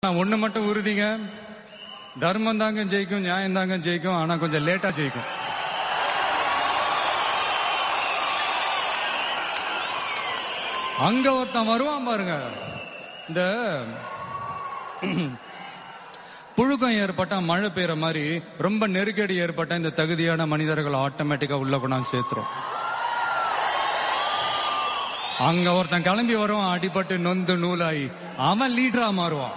ஆனா ஒண்ணு மட்டும் உறுதிங்க தர்மம் தாங்க ஜெயிக்கும் நியாயம் தாங்க ஜெயிக்கும் ஆனா கொஞ்சம் லேட்டா ஜெயிக்கும் அங்க ஒருத்தன் வருவான் பாருங்க இந்த புழுக்கம் ஏற்பட்டா மழை பெய்யற மாதிரி ரொம்ப நெருக்கடி ஏற்பட்ட இந்த தகுதியான மனிதர்கள் ஆட்டோமேட்டிக்கா உள்ள கொண்டாந்து சேர்த்துரும் அங்க ஒருத்தன் கிளம்பி வருவான் அடிபட்டு நொந்து நூலாகி அவன் லீடரா மாறுவான்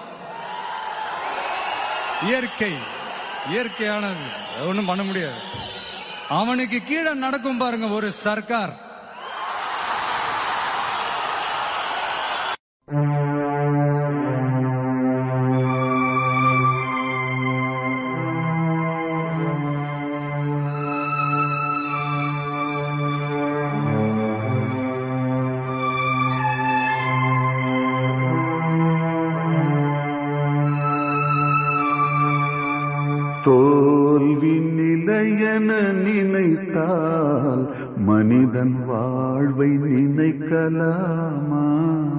இயற்கை இயற்கையானது ஒண்ணும் பண்ண முடியாது அவனுக்கு கீழே நடக்கும் பாருங்க ஒரு சர்க்கார் தோல்வி நிலையென நினைத்தால் மனிதன் வாழ்வை நினைக்கலாமா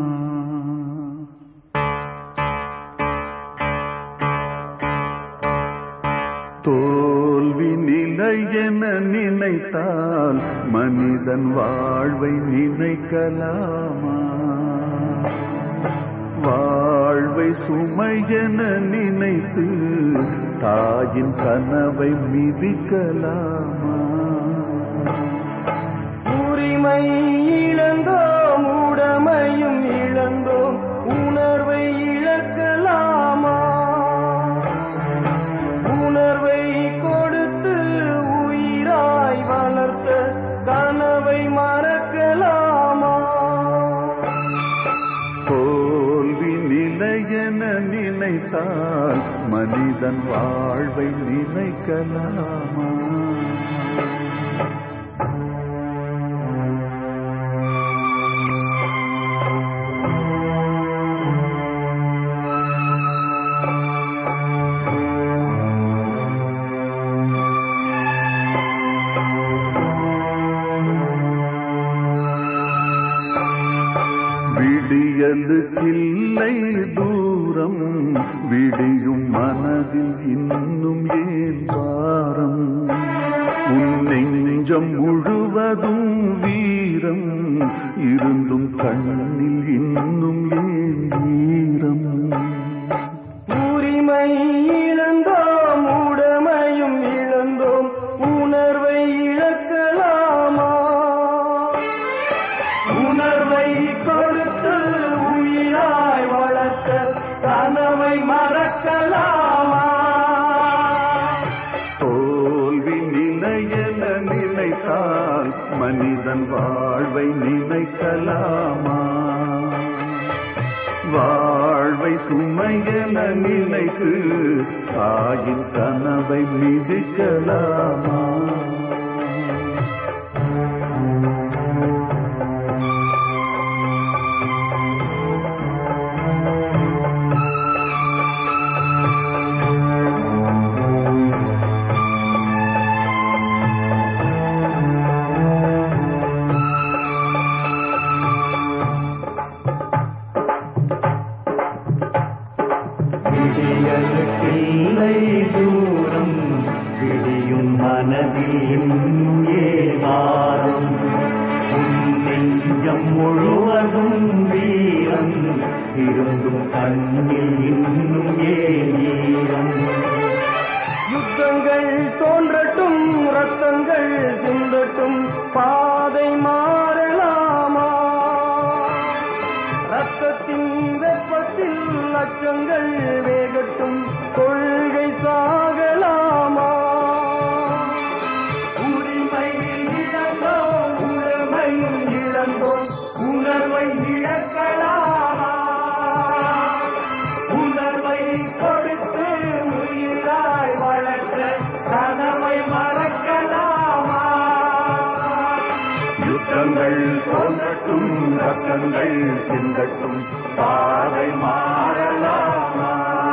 தோல்வி நிலையென நினைத்தால் மனிதன் வாழ்வை நினைக்கலாமா வாழ்வை சுமையென நினைத்து தாயின் கனவை மிதிக்கலாமா உரிமை இழந்தோம் உடமையும் இழந்தோம் உணர்வை இழக்கலாமா உணர்வை கொடுத்து உயிராய் வளர்த்த கனவை மறக்கலாமா தோல்வி நிலையென நினைத்தால் மனிதன் வாழ்வை நினைக்கலாமா விடியலுக்கில்லை தூரம் விடியும் மனதில் இன்னும் ஏன் பாரம் உன் நெஞ்சம் முழுவதும் வீரம் இருந்தும் கண்ணில் இன்னும் ஏன் ஈரம் உரிமை இழந்தோம் உடமையும் இழந்தோம் உணர்வை இழக்கலாமா உணர்வை கொடுத்து உயிராய் வளர்த்த கனவை மறக்கலாமா தோல்வி நிலையென நினைத்தால் மனிதன் வாழ்வை நினைக்கலாமா வாழ்வை சுமையென நினைத்து தாயின் கனவை மிதிக்கலாமா விடியலுக்கில்லை தூரம் விடியும் மனதில் இன்னும் ஏவாரம் உன் நெஞ்சம் முழுவதும் வீரம் இருந்தும் கண்ணில் இன்னும் ஏன் ஈரம் யுத்தங்கள் தோன்றட்டும் ரத்தங்கள் சிந்தட்டும் பாதை மாறலாமா ரத்தத்தின் வெப்பத்தில் லட்சங்கள் வேகட்டும் கொள்கை சாகலாமா உரிமை இழந்தோம் உணர்வையும் இழந்தோம் உணர்வை இழக்கலாமா உணர்வை கொடுத்து உயிராய் வளர்த்த கனவை மறக்கலாமா யுத்தங்கள் தோன்றட்டும் ரத்தங்கள் சிந்தட்டும் பாதை மாறலாமா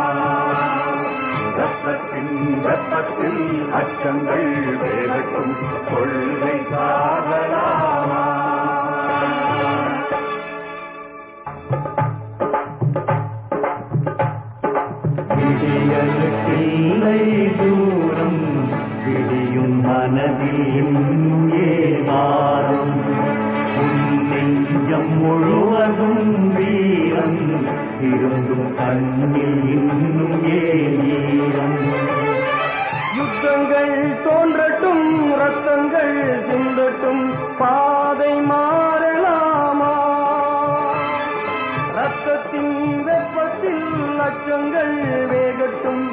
ரத்தத்தின் வெப்பத்தில் அச்சங்கள் வேகட்டும் கொள்கை சாகலாமா விடியலுக்கில்லை தூரம் விடியும் மனதில் இன்னும் ஏமாறும் உன் நெஞ்சம் முழுவதும் வீரம் இருந்தும் கண்ணில் இன்னும் ஏன் ஈரம் யுத்தங்கள் தோன்றட்டும் ரத்தங்கள் சிந்தட்டும் பாதை மாறலாமா ரத்தத்தின் வெப்பத்தில் அச்சங்கள் வேகட்டும்